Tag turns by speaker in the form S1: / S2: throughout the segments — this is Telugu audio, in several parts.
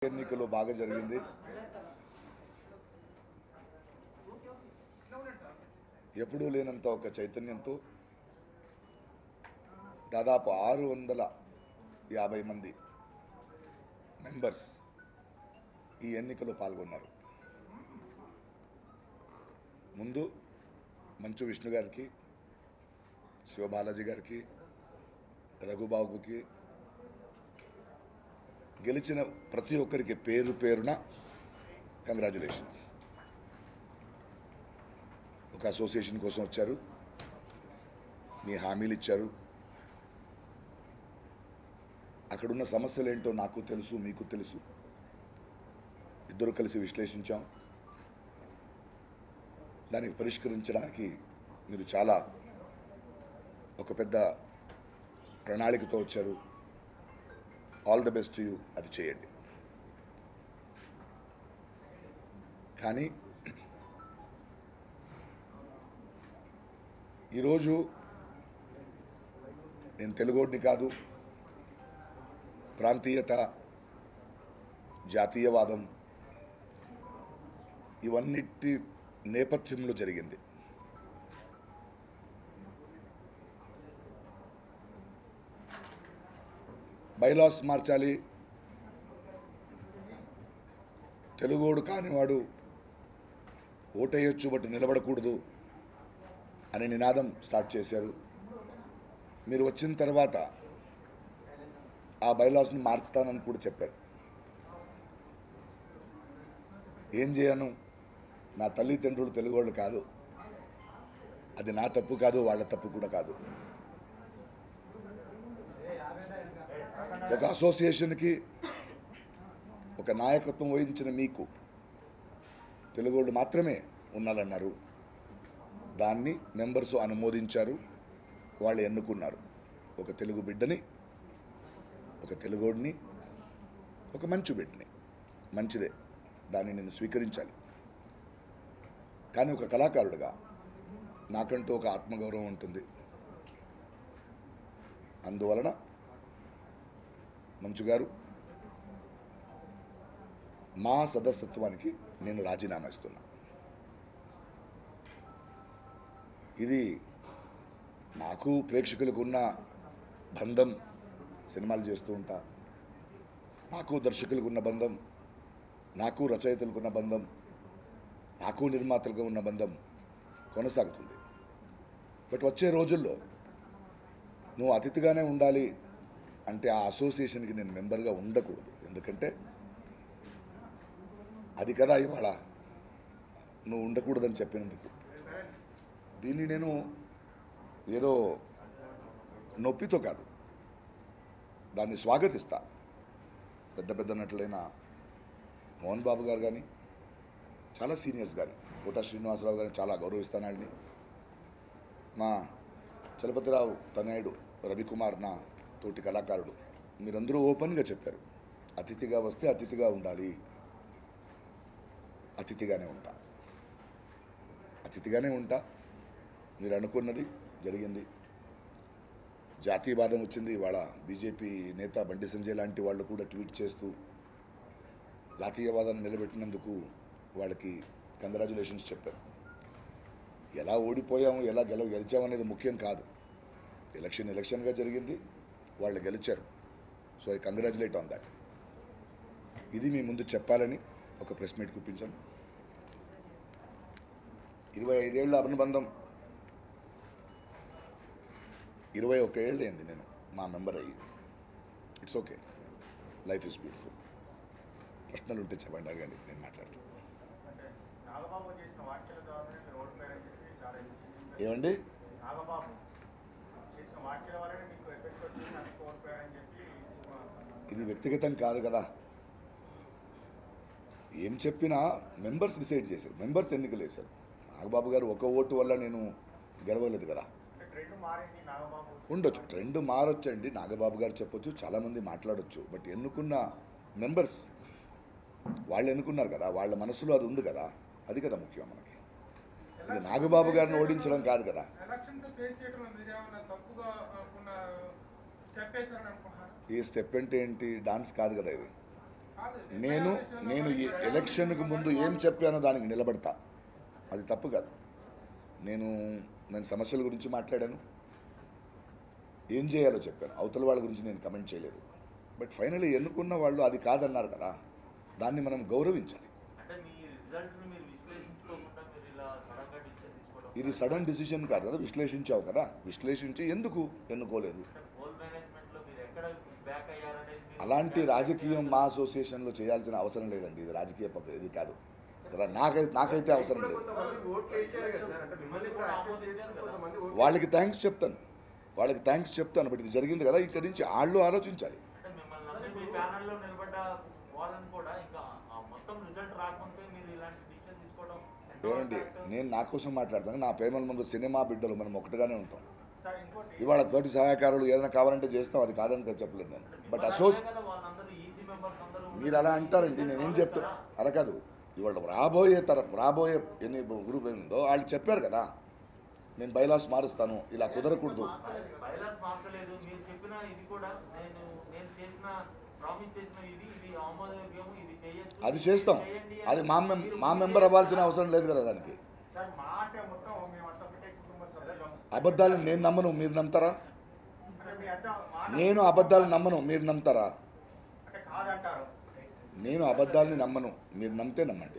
S1: ఎన్నికలు బాగా జరిగింది ఎప్పుడూ లేనంత ఒక చైతన్యంతో దాదాపు ఆరు వందల యాభై మంది మెంబర్స్ ఈ ఎన్నికలో పాల్గొన్నారు ముందు మంచు విష్ణు గారికి శివబాలాజీ గారికి రఘుబాబుకి గెలిచిన ప్రతి ఒక్కరికి పేరు పేరున కంగ్రాచులేషన్స్ ఒక అసోసియేషన్ కోసం వచ్చారు మీ హామీలు ఇచ్చారు అక్కడున్న సమస్యలు ఏంటో నాకు తెలుసు మీకు తెలుసు ఇద్దరు కలిసి విశ్లేషించాం దానికి పరిష్కరించడానికి మీరు చాలా ఒక పెద్ద ప్రణాళికతో వచ్చారు ఆల్ ద బెస్ట్ యూ అది చేయండి కానీ ఈరోజు నేను తెలుగోడిని కాదు ప్రాంతీయత జాతీయవాదం ఇవన్నిటి నేపథ్యంలో జరిగింది బైలాస్ మార్చాలి తెలుగోడు కానివాడు ఓటేయొచ్చు బట్ నిలబడకూడదు అనే నినాదం స్టార్ట్ చేశారు మీరు వచ్చిన తర్వాత ఆ బైలాస్ని మార్చుతానని కూడా చెప్పారు ఏం చేయను నా తల్లిదండ్రులు తెలుగోళ్ళు కాదు అది నా తప్పు కాదు వాళ్ళ తప్పు కూడా కాదు ఒక అసోసియేషన్కి ఒక నాయకత్వం వహించిన మీకు తెలుగోళ్ళు మాత్రమే ఉండాలన్నారు దాన్ని మెంబర్స్ అనుమోదించారు వాళ్ళు ఎన్నుకున్నారు ఒక తెలుగు బిడ్డని ఒక తెలుగోడిని ఒక మంచు బిడ్డని మంచిదే దాన్ని నేను స్వీకరించాలి కానీ ఒక కళాకారుడిగా నాకంటూ ఒక ఆత్మగౌరవం ఉంటుంది అందువలన మంచు గారు మా సదస్యత్వానికి నేను రాజీనామా ఇస్తున్నా ఇది నాకు ప్రేక్షకులకు ఉన్న బంధం సినిమాలు చేస్తూ ఉంటా నాకు దర్శకులకు ఉన్న బంధం నాకు రచయితలకు ఉన్న బంధం నాకు నిర్మాతలకు ఉన్న బంధం కొనసాగుతుంది బట్ వచ్చే రోజుల్లో నువ్వు అతిథిగానే ఉండాలి అంటే ఆ అసోసియేషన్కి నేను మెంబర్గా ఉండకూడదు ఎందుకంటే అది కదా ఇవాళ నువ్వు ఉండకూడదని చెప్పినందుకు దీన్ని నేను ఏదో నొప్పితో కాదు దాన్ని స్వాగతిస్తా పెద్ద పెద్ద నటులైన మోహన్ బాబు గారు కానీ చాలా సీనియర్స్ కానీ కోట శ్రీనివాసరావు గారిని చాలా గౌరవిస్తాను ఆయన్ని మా చలపతిరావు తనయుడు రవికుమార్ నా తోటి కళాకారుడు మీరందరూ ఓపెన్గా చెప్పారు అతిథిగా వస్తే అతిథిగా ఉండాలి అతిథిగానే ఉంటా అతిథిగానే ఉంటా మీరు అనుకున్నది జరిగింది జాతీయవాదం వచ్చింది ఇవాళ బీజేపీ నేత బండి సంజయ్ లాంటి వాళ్ళు కూడా ట్వీట్ చేస్తూ జాతీయవాదాన్ని నిలబెట్టినందుకు వాళ్ళకి కంగ్రాచులేషన్స్ చెప్పారు ఎలా ఓడిపోయాము ఎలా గెల గెలిచామనేది ముఖ్యం కాదు ఎలక్షన్ ఎలక్షన్గా జరిగింది వాళ్ళు గెలిచారు so I congratulate on that ఇది మీ ముందు చెప్పాలని ఒక ప్రెస్ మీట్ కూపించాను ఇరవై ఐదేళ్ల అనుబంధం ఇరవై ఒక ఏళ్ళు అయింది నేను మా మెంబర్ అయ్యి it's okay life is beautiful ప్రశ్నలు ఉంటే చెప్పండి అడగండి నేను మాట్లాడతాను
S2: అంటే నాగబాబు చేసిన వ్యాఖ్యల ద్వారానే మీరు ఓడిపోయారని చెప్పి చాలా విమర్శించారు.
S1: ఏమండి
S2: నాగబాబు చేసిన వ్యాఖ్యల వల్లనే మీకు ఎఫెక్ట్ వచ్చింది అందుకు ఓడిపోయారని చెప్పి సినిమా
S1: ఇది వ్యక్తిగతం కాదు కదా ఏం చెప్పినా మెంబర్స్ డిసైడ్ చేశారు మెంబర్స్ ఎన్నికలు వేశారు నాగబాబు గారు ఒక ఓటు వల్ల నేను గెలవలేదు కదా
S2: అంటే ట్రెండ్ మారింది నాగబాబు
S1: ఉండొచ్చు ట్రెండ్ మారొచ్చండి నాగబాబు గారు చెప్పొచ్చు చాలామంది మాట్లాడొచ్చు బట్ ఎన్నుకున్న మెంబర్స్ వాళ్ళు ఎన్నుకున్నారు కదా వాళ్ళ మనసులో అది ఉంది కదా అది కదా ముఖ్యం మనకి ఇది నాగబాబు గారిని ఓడించడం కాదు కదా
S3: ఎలక్షన్స్ ఫేస్ చేయడంలో మీరేమన్నా తప్పుగా అనుకున్న స్టెప్ వేశారని అనుకుంటున్నారు
S1: ఈ స్టెప్ అంటే ఏంటి డాన్స్ కాదు కదా ఇది
S3: కాదు,
S1: నేను
S3: విషయంలో
S1: నేను ఈ
S3: మరి
S1: ఎలక్షన్కు ముందు ఏం చెప్పానో దానికి నిలబడతా అది తప్పు కాదు నేను నేను సమస్యల గురించి మాట్లాడాను ఏం చేయాలో చెప్పాను అవతల వాళ్ళ గురించి నేను కమెంట్ చేయలేదు బట్ ఫైనల్లీ ఎన్నుకున్న వాళ్ళు అది కాదన్నారు కదా దాన్ని మనం గౌరవించాలి
S4: అంటే మీ రిజల్ట్ ని మీరు విశ్లేషించుకోకుండా మీరు ఇలా సడన్ గా డిసిషన్ తీసుకోవడం
S1: ఇది సడన్ డిసిషన్ కాదు కదా విశ్లేషించావు కదా విశ్లేషించి ఎందుకు ఎన్నుకోలేదు
S4: అంటే పోల్ మేనేజ్మెంట్ లో మీరు ఎక్కడ బ్యాక్ అయ్యారనేది మీరు
S1: అలాంటి
S4: back
S1: రాజకీయం
S4: అయ్యారు.
S1: మా అసోసియేషన్లో చేయాల్సిన అవసరం లేదండి ఇది రాజకీయ పక్క ఇది కాదు కదా నాకైతే నాకైతే అవసరం లేదు
S2: కొంతమంది ఓట్లు వేసారు కదా సార్ అంటే మిమ్మల్ని కూడా యాక్సెప్ట్ చేసుకుని కొంతమంది ఓట్లు
S1: వాళ్ళకి థ్యాంక్స్ చెప్తాను వాళ్ళకి థ్యాంక్స్ చెప్తాను బట్ ఇది జరిగింది కదా ఇక్కడి నుంచి వాళ్ళు ఆలోచించాలి
S4: అంటే మిమ్మల్ని అందరూ మీ ప్యానల్ లో నిలబడ్డ వాళ్ళని కూడా ఇంకా ఆ మొత్తం రిజల్ట్ రాకముందే మీరు ఇలాంటి డిసిషన్ తీసుకోవడం ఎంతవరకు
S1: ఏమండి
S4: correct?
S1: నేను నా కోసం మాట్లాడతాను నా ప్రేమల ముందు సినిమా బిడ్డలు మనం ఒకటిగానే ఉంటాం
S2: సార్ ఇంకోటి
S1: ఇవాళ తోటి సహాయకారులు ఏదైనా కావాలంటే చేస్తాం అది కాదని కదా చెప్పలేదు నేను బట్
S4: మిమ్మల్ని
S1: అసోస్
S4: అనే కదా వాళ్ళందరూ ఈజీ మెంబర్స్ అందరూ
S1: మీరు అలా అంటారండి నేనేం చెప్తా అలా కాదు ఇవాళ రాబోయే తర రాబోయే ఎన్ని గ్రూప్ ఏముందో వాళ్ళు చెప్పారు కదా నేను బైలాస్ మారుస్తాను ఇలా కుదరకూడదు
S4: బైలాస్ మార్చలేదు మీరు చెప్పిన ఇది కూడా నేను నేను చేసిన ప్రామిస్ చేసిన ఇది ఇది ఆమోదయోగ్యం ఇది చేయొచ్చు
S1: అది చేస్తాం
S4: చేయండి
S1: అది
S4: అని
S1: మా మెం
S4: మీరు
S1: మా
S4: ముందే
S1: మెంబర్ అవ్వాల్సిన అవసరం లేదు కదా దానికి
S2: సార్ మాట మొత్తం మేమంతా ఒకటే కుటుంబ సభ్యులం
S1: అబద్ధాలు నేను నమ్మను మీరు నమ్ముతారా
S2: అంటే మీ అంతా మాట
S1: నేను అబద్ధాలు నమ్మను మీరు నమ్ముతారా
S2: అంటే కాదంటారు
S1: నేను అబద్ధాలని నమ్మను మీరు నమ్మితే నమ్మండి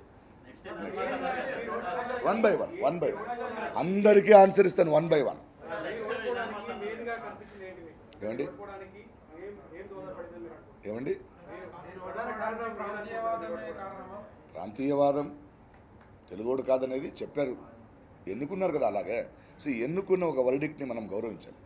S1: one by one one by one అందరికీ ఆన్సర్ ఇస్తాను వన్ బై వన్
S3: మెయిన్గా కనిపించింది ఏంటి మీకు?
S1: ఏమండి
S3: ఓడిపోవడానికి ఏం ఏం దోహదపడింది మీరు అనుకుంటున్నారు?
S1: ఏమండి
S3: మీరు ఓడడానికి కారణం ప్రాంతీయవాదమే కారణమా?
S1: ప్రాంతీయవాదం తెలుగోడు కాదనేది చెప్పారు ఎన్నుకున్నారు కదా అలాగే సో ఎన్నుకున్న ఒక వర్డిక్ట్ని మనం గౌరవించాలి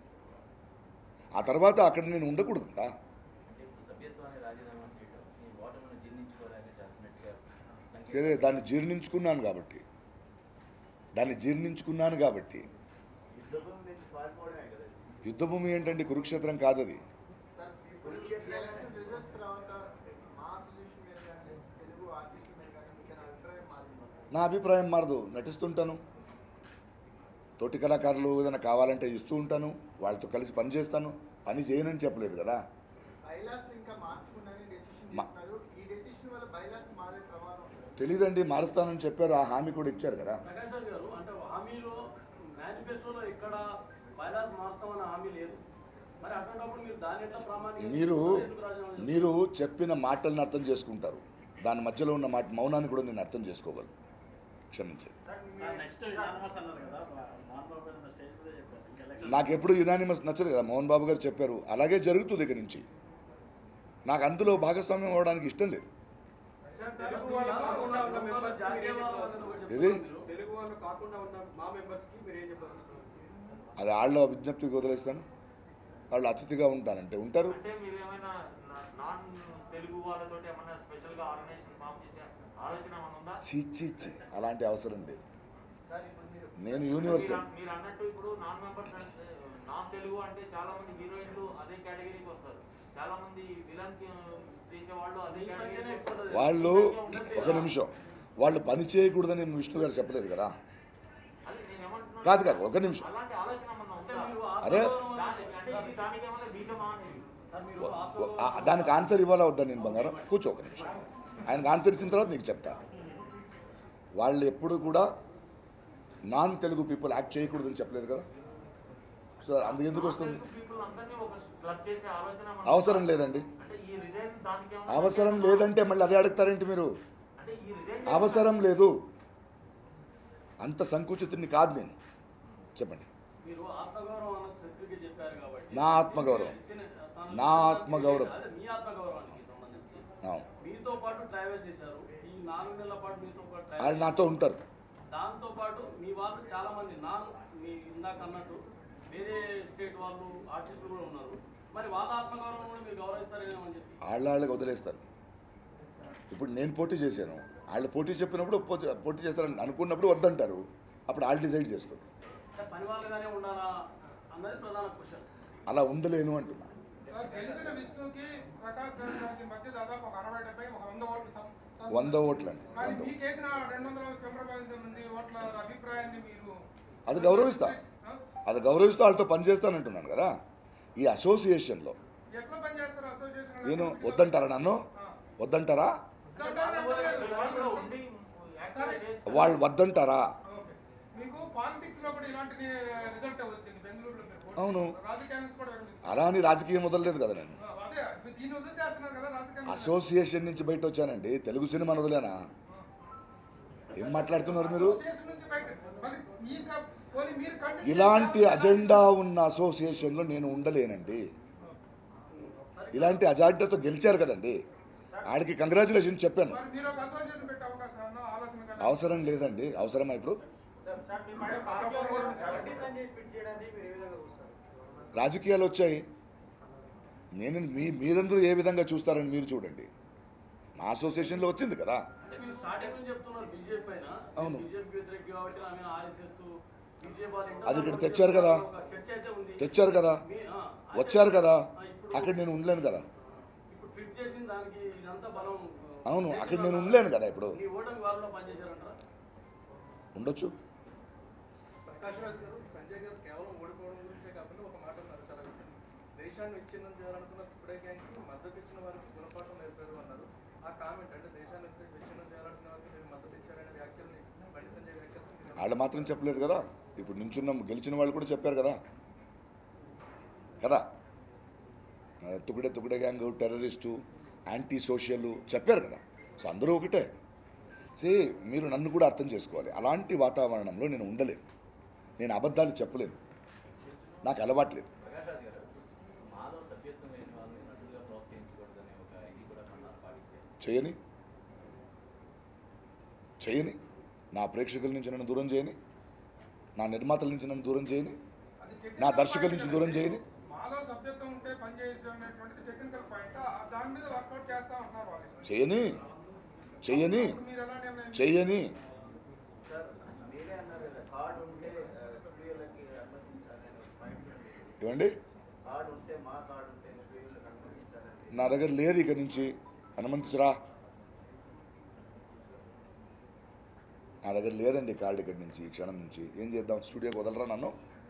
S1: ఆ తర్వాత అక్కడ నేను ఉండకూడదు కదా
S4: అంటే ఇప్పుడు సభ్యత్వాన్ని రాజీనామా చేయడం ఈ ఓటమిని జీర్ణించుకోలేక చేస్తున్నట్టుగా
S1: ఏదే దాన్ని జీర్ణించుకున్నాను కాబట్టి దాన్ని జీర్ణించుకున్నాను కాబట్టి
S4: యుద్ధభూమి నుంచి పారిపోవడమే కదా
S1: యుద్ధభూమి ఏంటండి కురుక్షేత్రం కాదది
S5: ఎలక్షన్ రిజల్ట్స్ తర్వాత మా అసోసియేషన్ మీద కానీ తెలుగు ఆర్టిస్ట్ మీద కానీ మీకు ఏమైనా అభిప్రాయం మారిందా
S1: నా అభిప్రాయం మారదు నటిస్తుంటాను తోటి కళాకారులు ఏదైనా కావాలంటే ఇస్తూ ఉంటాను వాళ్ళతో కలిసి పని చేస్తాను పని చేయనని చెప్పలేదు కదా
S5: బైలాస్ ఇంకా మార్చుకున్నారని డెసిషన్
S1: మా-
S5: తీసుకున్నారు ఈ డెసిషన్ వల్ల బైలాస్ మారే ప్రమాదం ఉందా?
S1: తెలీదండి మారుస్తానని చెప్పారు ఆ హామీ కూడా ఇచ్చారు కదా
S6: ప్రకాష్ రాజ్ గారు అంటే హామీలో మేనిఫెస్టోలో ఎక్కడ బైలాస్ మారుస్తామన్న హామీ లేదు మరి అటువంటిప్పుడు మీరు దాన్ని ఎట్లా ప్రామాణిక
S1: మీరు
S6: ఎందుకు రాజీనామా చేస్తారు?
S1: మీరు చెప్పిన మాటలను అర్థం చేసుకుంటారు దాని మధ్యలో ఉన్న మాట మౌనాన్ని కూడా నేను అర్థం చేసుకోగలను క్షమించండి
S6: నెక్స్ట్ యునానిమస్ అన్నారు కదా మోహన్ బాబు గారు స్టేజ్ మీద చెప్పారు ఇంకా ఎలక్షన్
S1: నాకు ఎప్పుడు యునానిమస్ నచ్చదు కదా మోహన్ బాబు గారు చెప్పారు అలాగే జరుగుతుంది ఇక నుంచి నాకు అందులో భాగస్వామ్యం అవ్వడానికి ఇష్టం లేదు
S3: తెలుగు వాళ్ళు కాకుండా ఉన్న members కి మీరు ఏం చెప్పదలుచుకున్నారు?
S1: ఇది
S3: తెలుగు వాళ్ళు కాకుండా ఉన్న మా మెంబర్స్ కి మీరు ఏం చెప్పదలుచుకున్నారు?
S1: అది వాళ్ళ విజ్ఞప్తికి వదిలేస్తాను వాళ్ళు అతిథిగా ఉంటానంటే ఉంటారు
S4: అంటే మీరు ఏమైనా నాన్ తెలుగు వాళ్ళతోటి ఏమైనా స్పెషల్ గా ఆర్గనైజేషన్ ఫామ్ చేసే ఆలోచన ఏమైనా ఉందా
S1: చీచి చీ అలాంటి అవసరం లేదు
S5: సార్ ఇప్పుడు మీరు
S1: నేను యూనివర్సల్
S4: మీరు- మీరు అన్నట్టు ఇప్పుడు నాన్ మెంబర్స్ నాన్ తెలుగు అంటే చాలా మంది హీరోయిన్లు అదే కేటగిరీకి వస్తారు చాలా మంది విలన్ చేసే వాళ్ళు అదే
S6: ఈ సంఖ్యనే
S4: కేటగిరీ
S6: ఎక్కువ ఉంటుంది.
S1: వాళ్ళు ఒక నిమిషం వాళ్ళు పని చేయకూడదని విష్ణు గారు చెప్పలేదు కదా
S4: అది నేను ఏమంటున్నాను
S1: కాదు కాదు ఒక నిమిషం
S4: అలాంటి ఆలోచన ఏమన్నా
S6: అంటే
S4: ఉందా
S6: మీరు
S1: అరే.
S6: ఆత్మగౌరవం
S4: దాని- అంటే ఇది దానికి ఏమైనా బీజమా అని
S6: సార్ మీరు
S1: ఆ-
S6: ఆత్మగౌరవం
S1: దానికి ఆన్సర్ ఇవ్వాలా వద్దా నేను బంగారం కూర్చో ఒక నిమిషం ఆయనకు ఆన్సర్ ఇచ్చిన తర్వాత నీకు చెప్తా వాళ్ళు ఎప్పుడు కూడా నాన్ తెలుగు పీపుల్ యాక్ట్ చేయకూడదని చెప్పలేదు కదా సో అందుకు ఎందుకు వస్తుంది
S4: పీపుల్ అందరినీ ఒక క్లబ్ చేసే ఆలోచన ఏమన్నా
S1: అవసరం
S4: ఉందా?
S1: లేదండి
S4: అంటే ఈ రిజైన్ దానికి ఏమన్నా-
S1: అవసరం లేదంటే మళ్ళీ అదే అడుగుతారేంటి మీరు
S4: అంటే ఈ రిజైన్
S1: అవసరం లేదు అంత సంకుచితుడిని కాదు నేను చెప్పండి
S6: మీరు ఆత్మగౌరవం అన్న స్పెసిఫిక్ గా చెప్పారు కాబట్టి
S1: నా ఆత్మగౌరవం.
S6: తను-
S1: నా ఆత్మగౌరవం.
S6: అదే మీ ఆత్మగౌరవానికి సంబంధించి
S1: అవును.
S6: మీతో పాటు ట్రావెల్ చేశారు ఈ నాలుగు నెలల పాటు మీతో పాటు
S1: వాళ్ళు
S6: ట్రావెల్
S1: నాతో ఉంటారు
S6: దాంతో పాటు మీ వాళ్ళు చాలా మంది నాన్ మీ ఇందాక అన్నట్టు వేరే స్టేట్ వాళ్ళు ఆర్టిస్టులు కూడా ఉన్నారు మరి వాళ్ళ ఆత్మగౌరవం కూడా మీరు గౌరవిస్తారేమో అని చెప్పి
S1: వాళ్ళ వాళ్ళకి వదిలేస్తాను ఇప్పుడు నేను పోటీ చేశాను వాళ్ళు పోటీ చెప్పినప్పుడు పో- పోటీ చేస్తారని అనుకున్నప్పుడు వద్దంటారు అప్పుడు వాళ్ళు డిసైడ్ చేసుకుంటారు
S6: అంటే పని వాళ్ళుగానే ఉండాలా అన్నది ప్రధాన క్వశ్చన్
S1: అలా ఉండలేను అంటున్నా
S3: సార్, గెలిచిన విష్ణుకి ప్రకాష్ రాజ్ గారికి మధ్య దాదాపు ఒక అరవై డెబ్బై ఒక వంద ఓట్లు సం- సం-
S1: వంద ఓట్లండి
S3: మరి
S1: వంద ఓట్లు.
S3: మీకేసిన రెండు వందల చంద్రబాబు మంది ఓట్ల అభిప్రాయాన్ని మీరు
S1: అది గౌరవిస్తా
S3: ఆ?
S1: అది గౌరవిస్తూ వాళ్ళతో పనిచేస్తానంటున్నాను కదా ఈ అసోసియేషన్లో
S3: ఎట్లా పనిచేస్తారు అసోసియేషన్
S1: నేను వద్దంటారా నన్ను వద్దంటారా
S4: వీళ్ళందరూ ఉండి యాక్చువల్గా చేయొచ్చు.
S1: వాళ్ళు వద్దంటారా
S3: ఓకే. మీకు పాలిటిక్స్ లో కూడా ఇలాంటి రిజల్ట్ వచ్చింది బెంగళూరులో మీరు పోటీ
S1: అవును.
S3: చేశారు. రాజకీయానికి కూడా విరమించారు.
S1: అలా అని రాజకీయం వదలలేదు కదా నేను
S3: ఆ, అదే మీరు దీన్ని వదిలేస్తున్నారు కదా రాజకీయాన్ని
S1: అసోసియేషన్ నుంచి బయట వచ్చానండి తెలుగు సినిమా వదిలేనా ఏం మాట్లాడుతున్నారు మీరు
S3: అసోసియేషన్ నుంచి బయట మళ్ళీ మీ సబ్- పోనీ మీరు కంటిన్యూ
S1: ఇలాంటి
S3: చేయాలి.
S1: అజెండా ఉన్న అసోసియేషన్లో నేను ఉండలేనండి ఇలాంటి అజెండాతో గెలిచారు కదండి ఆడికి కంగ్రాచులేషన్ చెప్పాను
S3: మరి మీరు ఒక అసోసియేషన్ పెట్టే అవకాశం అన్న ఆలోచన కదా
S1: అవసరం లేదండి అవసరమా ఇప్పుడు
S2: సార్ మీ పైన పార్టీలో కూడా బండి సంజయ్ ఫిట్ చేయడానికి మీరు ఏ విధంగా చూస్తారు
S1: రాజకీయాలు వచ్చాయి నేను మీ మీరందరూ ఏ విధంగా చూస్తారని మీరు చూడండి మా అసోసియేషన్లో వచ్చింది కదా
S6: అంటే మీరు స్టార్టింగ్ నుంచి చెప్తున్నారు బీజేపీ పైన
S1: అవును.
S6: బీజేపీ వ్యతిరేక కాబట్టి ఆమె ఆర్ఎస్ఎస్ బీజేపీ వాళ్ళు
S1: అది ఇక్కడ తెచ్చారు కదా.
S6: ఒక చర్చ అయితే ఉంది
S1: తెచ్చారు కదా
S6: మీ- ఆ, అంటే-
S1: వచ్చారు కదా
S6: ఆ, ఇప్పుడు
S1: అక్కడ నేను ఉండలేను కదా
S6: ఇప్పుడు ఫిట్ చేసిన దానికి ఇదంతా బలం
S1: అవును అక్కడ నేను ఉండలేను కదా ఇప్పుడు
S6: మీ ఓటమి వారిలో పనిచేశారంటారా
S1: ఉండొచ్చు
S7: ప్రకాష్ రాజ్ గారు సంజయ్ గారు కేవలం ఓడిపోవడం గురించే కాకుండా ఒక మాట అన్నారు చాలా విషయం దేశాన్ని విచ్ఛిన్నం చేయాలనుకున్న ఇప్పుడే గ్యాంగ్కి మద్దతు ఇచ్చిన వారికి గుణపాఠం నేర్పారు అన్నారు ఆ కామెంట్ అంటే దేశాన్ని విచ్ఛిన్నం చేయాలనుకున్న వారికి మీరు మద్దతు ఇచ్చారనే వ్యాఖ్యల్ని బండి సంజయ్ వ్యాఖ్యలు మీరు
S1: వాళ్ళు మాత్రం చెప్పలేదు కదా ఇప్పుడు నించున్న గెలిచిన వాళ్ళు కూడా చెప్పారు కదా కదా ఆ, tukde tukde gang terrorist anti social చెప్పారు కదా సో అందరూ ఒకటే సే మీరు నన్ను కూడా అర్థం చేసుకోవాలి అలాంటి వాతావరణంలో నేను ఉండలేను నేను అబద్ధాలు చెప్పలేను నాకు అలవాట్లేదు
S8: ప్రకాష్ రాజ్ గారు మాలో సభ్యత్వం లేని వాళ్ళని నటులుగా ప్రోత్సహించకూడదనే ఒక ఇది కూడా కొన్నారు పాటించారు
S1: చేయని చేయని నా ప్రేక్షకుల నుంచి నన్ను దూరం చేయని నా నిర్మాతల నుంచి నన్ను దూరం చేయని
S3: అది technical
S1: నా దర్శకుల
S3: point
S1: నుంచి
S3: కదా.
S1: దూరం చేయని
S3: మాలో సభ్యత్వం ఉంటే పని చేయొచ్చు అనేటువంటిది టెక్నికల్ పాయింట్ దాని మీద వర్కౌట్ చేస్తా ఉంటున్నారు వాళ్ళు
S1: చేయని చెయ్యని
S3: ఇప్పుడు మీరు ఎలా నిర్ణయం
S1: చెయ్యని
S5: సార్ మీరే అన్నారు కదా కార్డు ఉంటే ఆ, స్త్రీలకి అనుమతించాలని ఒక పాయింట్ ఉంది.
S1: ఏమండి
S5: కార్డు ఉంటే మా కార్డు ఉంటే స్త్రీలకు అనుమతించాలని
S1: నా దగ్గర లేదు ఇక నుంచి అనుమతించరా నా దగ్గర లేదండి కార్డు ఇక్కడి నుంచి ఈ క్షణం నుంచి ఏం చేద్దాం స్టూడియోకి వదలరా నన్ను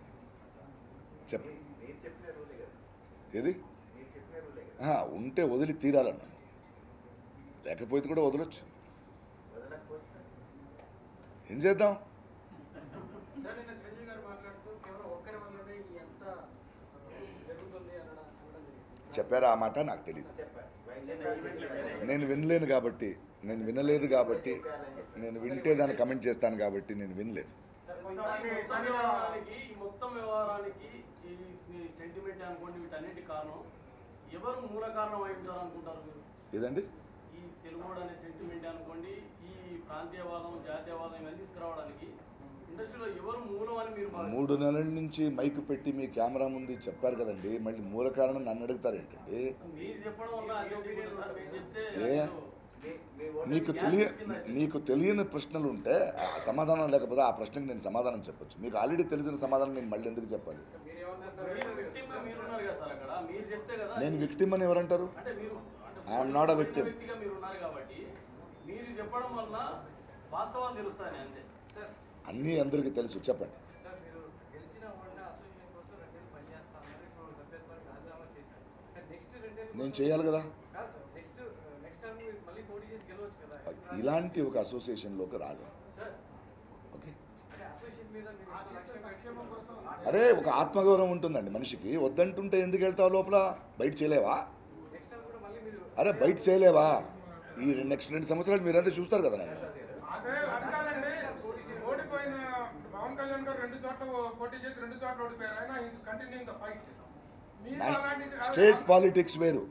S1: చెప్
S5: మీ- మీరు చెప్పిన రూలే కదా
S1: ఏది
S5: మీరు చెప్పిన రూలే కదా
S1: ఆహా, ఉంటే వదిలి తీరాలన్న లేకపోతే కూడా వదలొచ్చు
S5: వదలకపోతే సార్
S1: ఏం చేద్దాం
S7: సార్ నిన్న చిరంజీవి గారు మాట్లాడుతూ కేవలం ఒక్కరి వల్లనే ఈ ఎంత జరుగుతుంది అనడం అనడం జరిగింది
S1: చెప్పారా ఆ మాట నాకు తెలియదు
S5: చెప్పారు వైద్య
S1: నేను వినలేను కాబట్టి నేను వినలేదు కాబట్టి నేను వింటే దాన్ని కమెంట్ చేస్తాను కాబట్టి నేను వినలేదు
S6: ఈ మొత్తం వ్యవహారానికి ఈ మొత్తం వ్యవహారానికి ఈ సెంటిమెంట్ అనుకోండి వీటన్నిటి కారణం ఎవరు మూల కారణం అయి ఉంటారు అనుకుంటారు మీరు
S1: ఏదండి
S6: ఈ తెలుగుడు అనే సెంటిమెంట్ అనుకోండి ఈ ప్రాంతీయవాదం జాతీయవాదం ఇవన్నీ తీసుకురావడానికి ఇండస్ట్రీలో ఎవరు మూలం అని మీరు భావిస్తారు?
S1: మూడు నెలల నుంచి మైక్ పెట్టి మీ కెమెరా ముందు చెప్పారు కదండి మళ్ళీ మూల కారణం నన్ను అడుగుతారు ఏంటండి
S6: మీరు చెప్పడం వల్ల అదే ఒప్పుకుంటారు సార్ మీరు చెప్తే
S1: ఏ?
S6: అదేదో
S5: మీ మీ ఓటర్
S1: మీకు తెలియ మీకు తెలియని ప్రశ్నలు ఉంటే ఆ సమాధానం లేకపోతే ఆ ప్రశ్నకు నేను సమాధానం చెప్పొచ్చు మీకు ఆల్రెడీ తెలిసిన సమాధానం నేను మళ్ళీ ఎందుకు చెప్పాలి
S6: మీరు victim గా మీరు ఉన్నారు కదా సార్ అక్కడ మీరు చెప్తే కదా
S1: నేను విక్టిమ్ అని ఎవరంటారు
S6: అంటే మీరు అంటే
S1: I am not a
S6: పోయిన
S1: victim.
S6: వ్యక్తిగా మీరు ఉన్నారు కాబట్టి మీరు చెప్పడం వల్ల వాస్తవాలు తెలుస్తాయని అంతే
S1: అన్నీ అందరికీ తెలుసు చెప్పండి
S7: సార్ మీరు గెలిచిన ఓడిన అసోసియేషన్ కోసం రెండేళ్ళు పనిచేస్తా ఉన్నారు ఇప్పుడు సభ్యత్వానికి రాజీనామా చేశారు నెక్స్ట్ రెండేళ్ళు
S1: నేను చేయాలి కదా
S7: కాదు నెక్స్ట్ నెక్స్ట్ టైం మీరు మళ్ళీ పోటీ చేసి గెలవచ్చు కదా
S1: ఇలాంటి ఒక అసోసియేషన్లోకి రాదు
S7: సార్
S1: ఓకే
S7: అంటే అసోసియేషన్ మీద మీరు ఎంత లక్ష్యం
S3: సంక్షేమం కోసం
S1: అరే ఒక ఆత్మగౌరవం ఉంటుందండి మనిషికి వద్దంటుంటే ఎందుకు వెళ్తావు లోపల బయట చేయలేవా
S7: నెక్స్ట్ టైం కూడా మళ్ళీ మీరు
S1: అరే బయట చేయలేవా ఈ రెండు నెక్స్ట్ రెండు సంవత్సరాలు మీరంతా చూస్తారు కదా నన్ను
S3: అదే అది కాదండి ఓడిపోయిన పవన్ కళ్యాణ్ గారు రెండు చోట్ల పోటీ చేసి రెండు చోట్ల ఓడిపోయారు ఆయన కంటిన్యూయింగ్ ద ఫైట్ మీరు అలాంటిది
S1: స్టేట్ పాలిటిక్స్ వేరు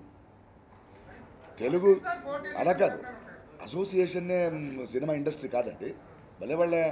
S1: తెలుగు అలా కాదు అసోసియేషన్నే సినిమా ఇండస్ట్రీ కాదండి భలే వాళ్ళే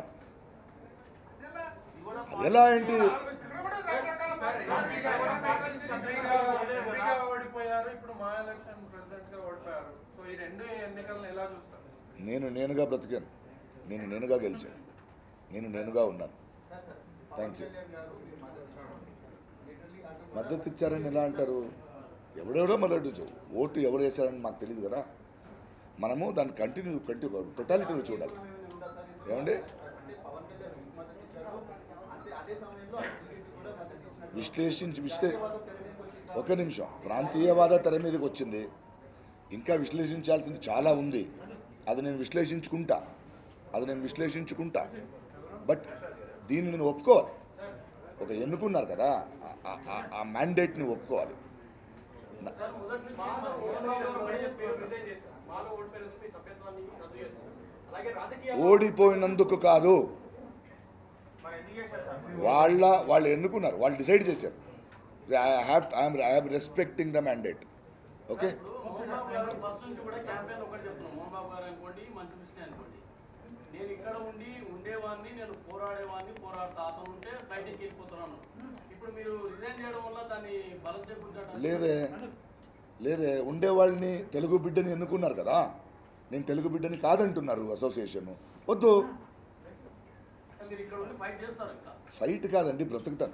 S1: అది ఎలా ఏంటి
S3: ఇక్కడ కూడా రకరకాల
S2: మంత్రిగా మంత్రిగా ఓడిపోయారు ఇప్పుడు మా ఎలక్షన్ ప్రెసిడెంట్ గా ఓడిపోయారు సో ఈ రెండు ఎన్నికలను ఎలా చూస్తారు
S1: నేను నేనుగా బ్రతికాను నేను నేనుగా గెలిచాను నేను నేనుగా ఉన్నాను
S5: sir sir
S1: Thank
S5: Pawan
S1: you.
S5: Kalyan గారు మీరు మద్దతు ఇచ్చారు లిటరలీ అటు
S1: మద్దతు ఇచ్చారని ఎలా అంటారు ఎవడెవడో మద్దతు ఇచ్చారు ఓటు ఎవరు వేశారని మాకు తెలియదు కదా మనము దాన్ని కంటిన్యూ కంటిన్యూ టొటాలిటీ చూడాలి
S5: ఉందా సార్ ఇది?
S1: ఏమండి
S5: అంటే పవన్ కళ్యాణ్ మీకు మద్దతు ఇచ్చారు అంటే అదే సమయంలో అటు టీడీపీ కూడా మద్దతు ఇచ్చినట్టు
S1: విశ్లేషించి విశ్లే
S5: జాతీయవాదం తెర మీదకి వచ్చి
S1: ఒక నిమిషం ప్రాంతీయవాద తెర మీదకి వచ్చింది ఇంకా విశ్లేషించాల్సింది చాలా ఉంది అది నేను విశ్లేషించుకుంటా అది నేను విశ్లేషించుకుంటా బట్ దీన్ని నేను ఒప్పుకోవాలి ఒక ఎన్నుకున్నారు కదా ఆ- ఆ- ఆ మ్యాండేట్ని ఒప్పుకోవాలి నా-
S6: సార్ మొదటి నుంచి మన మోహన్ రావు గారు ఒకటే చెప్పారు రిజైన్ చేశారు మాలో ఓడిపోయినందుకు మీ సభ్యత్వాన్ని రద్దు చేస్తారు అలాగే రాజకీయ
S1: ఓడిపోయినందుకు కాదు
S5: మరి ఎందుకు చేశారు సార్
S1: వాళ్ళ వాళ్ళు ఎన్నుకున్నారు వాళ్ళు డిసైడ్ చేశారు I have I'm I have respecting the mandate okay
S6: ఇప్పుడు మోహన్ బాబు గారు ఫస్ట్ నుంచి కూడా క్యాంపెయిన్ ఒకటి చెప్తున్నాం మోహన్ బాబు గారు అనుకోండి మంచి కృష్ణ అనుకోండి నేను ఇక్కడ ఉండి ఉండేవాడిని నేను పోరాడేవాడిని పోరాడుతా అతను ఉంటే బయటికి వెళ్ళిపోతున్నాను ఇప్పుడు మీరు రిజైన్ చేయడం వల్ల దాన్ని బలం చేకూర్చాడు
S1: లేదే లేదే ఉండేవాళ్ళని తెలుగు బిడ్డని ఎన్నుకున్నారు కదా నేను తెలుగు బిడ్డని కాదంటున్నారు అసోసియేషన్ వద్దు
S6: మీరు ఇక్కడ ఉండి ఫైట్ చేస్తారు ఇంకా
S1: ఫైట్ కాదండి బ్రతుకుతాను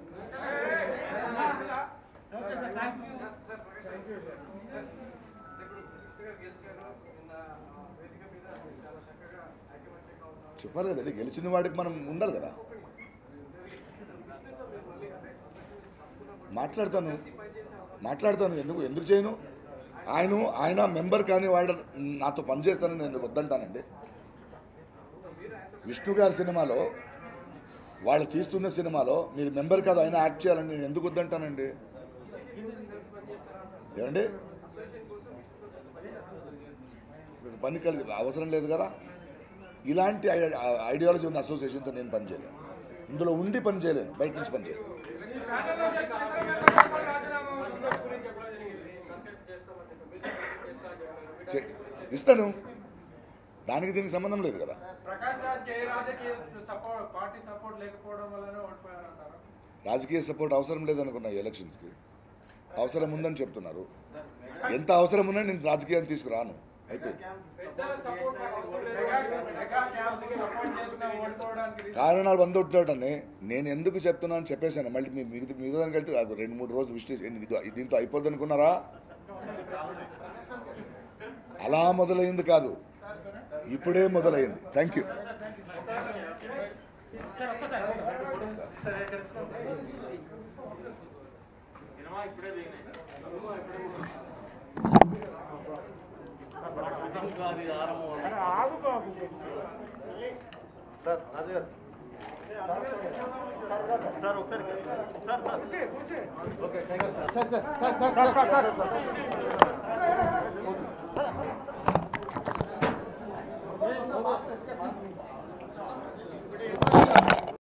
S7: ఇప్పుడు కృష్ణ గారు గెలిచారు నిన్న ఆ, వేదిక మీద చాలా చక్కగా ఐకమత్యంగా ఉన్నారు
S1: చెప్పాలి కదండి గెలిచిన వాడికి మనం ఉండాలి కదా మాట్లాడతాను మాట్లాడతాను ఎందుకు ఎందుకు చేయను ఆయన ఆయన మెంబర్ కానీ వాళ్ళ నాతో పనిచేస్తానని నేను వద్దంటానండి విష్ణు గారి సినిమాలో వాళ్ళు తీస్తున్న సినిమాలో మీరు మెంబర్ కాదు ఆయన యాక్ట్ చేయాలని నేను ఎందుకు వద్దంటానండి ఏమండి మీకు పని కలిసి అవసరం లేదు కదా ఇలాంటి ఐ- ఐడియాలజీ ఉన్న అసోసియేషన్తో నేను పని చేయలేను ఇందులో ఉండి పని చేయలేను బయట నుంచి పని చేస్తాను
S3: ఈ ప్యానెల్లో వ్యక్తులు ఇద్దరు మెంబర్లు రాజీనామా
S6: గురించి చెప్పడం జరిగింది కన్సెప్ట్ చేస్తామని చెప్పి మీరు చేస్తా అని చెప్పారు
S1: చే- ఇస్తాను దానికి దీనికి సంబంధం లేదు కదా
S2: ప్రకాష్ రాజ్ ఏ రాజకీయ సపోర్ట్ పార్టీ సపోర్ట్ లేకపోవడం వల్లనే ఓడిపోయారంటారా
S1: రాజకీయ సపోర్ట్ అవసరం లేదనుకున్నా ఈ ఎలక్షన్స్కి అవసరం ఉందని చెప్తున్నారు ఎంత అవసరం ఉన్నా నేను రాజకీయాన్ని తీసుకురాను అయిపోయింది
S2: పెద్దల support mega mega camp support చేసిన ఓడిపోవడానికి reason
S1: కారణాలు వంద ఉంటాడని నేను ఎందుకు చెప్తున్నాను అని చెప్పేశాను మళ్ళీ మీ మిగతా మిగతానికి వెళ్తే నాకు రెండు మూడు రోజులు విశ్లేష ఇది- దీంతో అయిపోద్ది అనుకున్నారా అలా మొదలైంది కాదు ఇప్పుడే మొదలైంది థ్యాంక్ యూ
S4: సినిమా ఇప్పుడే దిగినాయి
S6: కాదు ఇది ఆరంభం
S5: సార్ రాజు గారు okay thank you sir sir sir sir sir sir sir